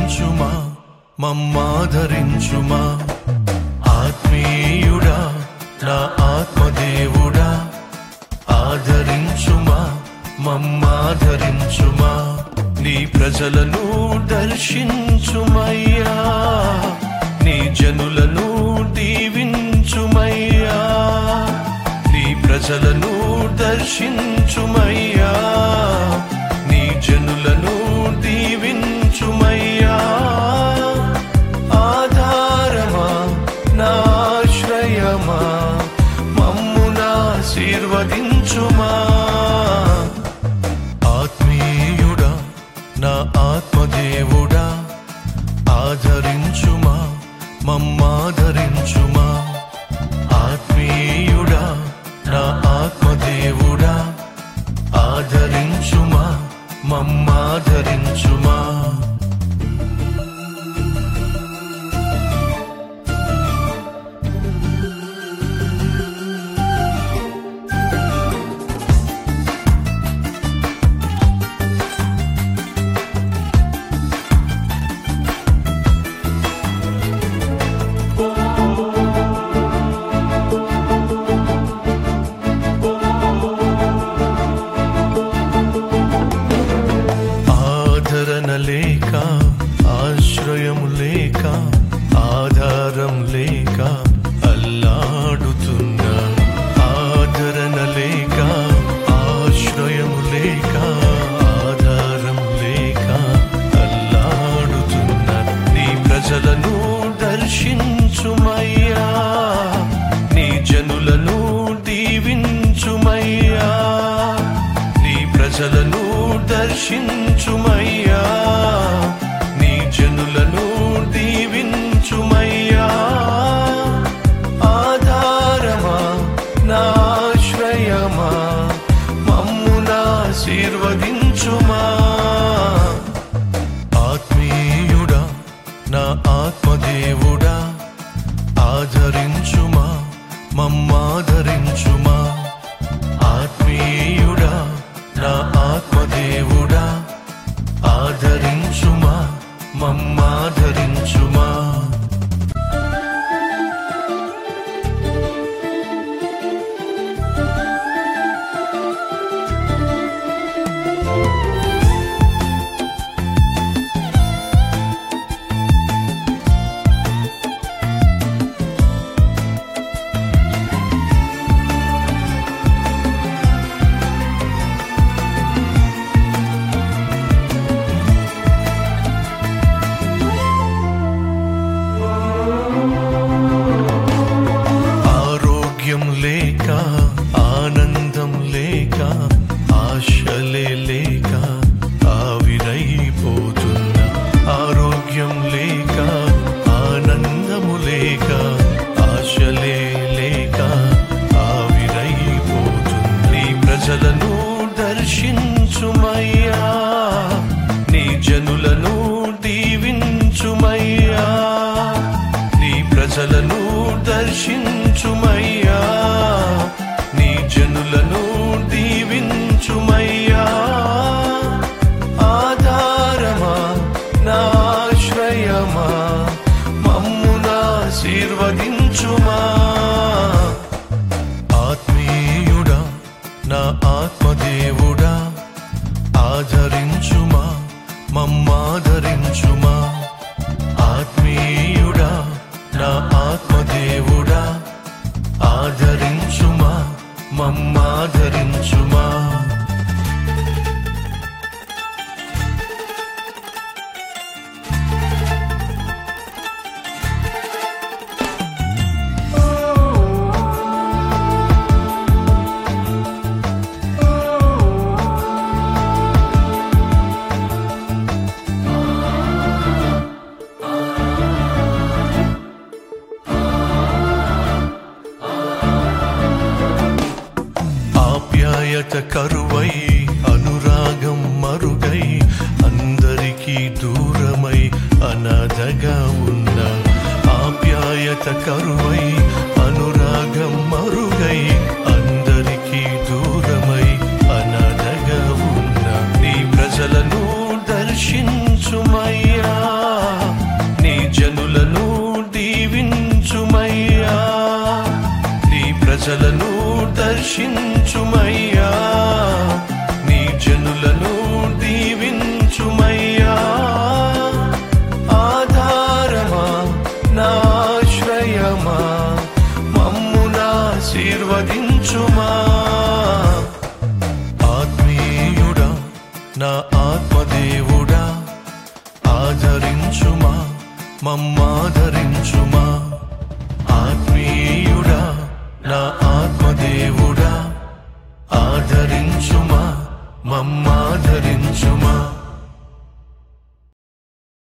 ఆదరించుమా మమ్మాదరించుమా ఆత్మీయుడా నా ఆత్మదేవుడా ఆదరించుమా మమ్మాదరించుమా నీ ప్రజలను దర్శించుమయ్యా నీ జనులను దీవించుమయ్యా నీ ప్రజలను దర్శించుమయ్యా నీ జనులను దీవించుమయ్యా ఆధారమా నాశ్రయమా మమ్మునాశీర్వదించుమా ఆత్మీయుడా నా ఆత్మదేవుడా ఆదరించుమా మమ్మాదరించుమా ఆత్మీయుడా నా ఆత్మదేవుడా ఆదరించుమా మమ్మాదరించుమా ఆదరణ లేక ఆశ్రయము లేక ఆధారం లేక అల్లాడుతున్నా ఆదరణ లేక ఆశ్రయము లేక ఆధారం లేక అల్లాడుతున్నా నీ ప్రజలను దర్శించుమయ్యా నీ జనులను దీవించుమయ్యా నీ ప్రజలను దర్శించుమయ్యా నీ జనులను దీవించుమయ్యా ఆధారమా నాశ్రయమా మమ్మునాశీర్వదించుమా ఆత్మీయుడా నా ఆత్మదేవుడా ఆదరించుమా మమ్మాదరించుమా ఆత్మీయుడా నా ఆత్మదేవుడా ఆదరించుమా మమ్మాదరించుమా ఆరోగ్యం లేక ఆనందం లేక ఆశలే లేక ఆవిరైపోతున్నా ఆరోగ్యం లేక ఆనందము లేక ఆశలే లేక ఆవిరైపోతున్నా నీ ప్రజలను దర్శించుమయ్యా నీ జనులను దీవించుమయ్యా నీ ప్రజలను దర్శించుమయ్యా నీ జనులను దీవించుమయ్యా ఆధారమా నాశ్రయమా మమ్మునాశీర్వదించుమా ఆత్మీయుడా నా ఆత్మదేవుడా ఆదరించుమా మమ్మాదరించుమా ఆత్మీయుడా నా ఆత్మదేవుడా ఆదరించుమా మమ్మాదరించుమా ఆప్యాయత కరువై అనురాగం మరుగై అందరికీ దూరమై అనాథగా ఉన్న ఆప్యాయత కరువై అనురాగం మరుగై అందరికీ దూరమై అనాథగా ఉన్న నీ ప్రజలను దర్శించుమయ్యా ప్రజలను దర్శించుమయ్యా నీ జనులను దీవించుమయ్యా ఆధారమా నాశ్రయమా మమ్మునాశీర్వదించుమా ఆత్మీయుడా నా ఆత్మదేవుడా ఆదరించుమా మమ్మాదరించుమా ఆత్మీయుడా నా ఆత్మదేవుడా ఆదరించుమా మమ్మాదరించుమా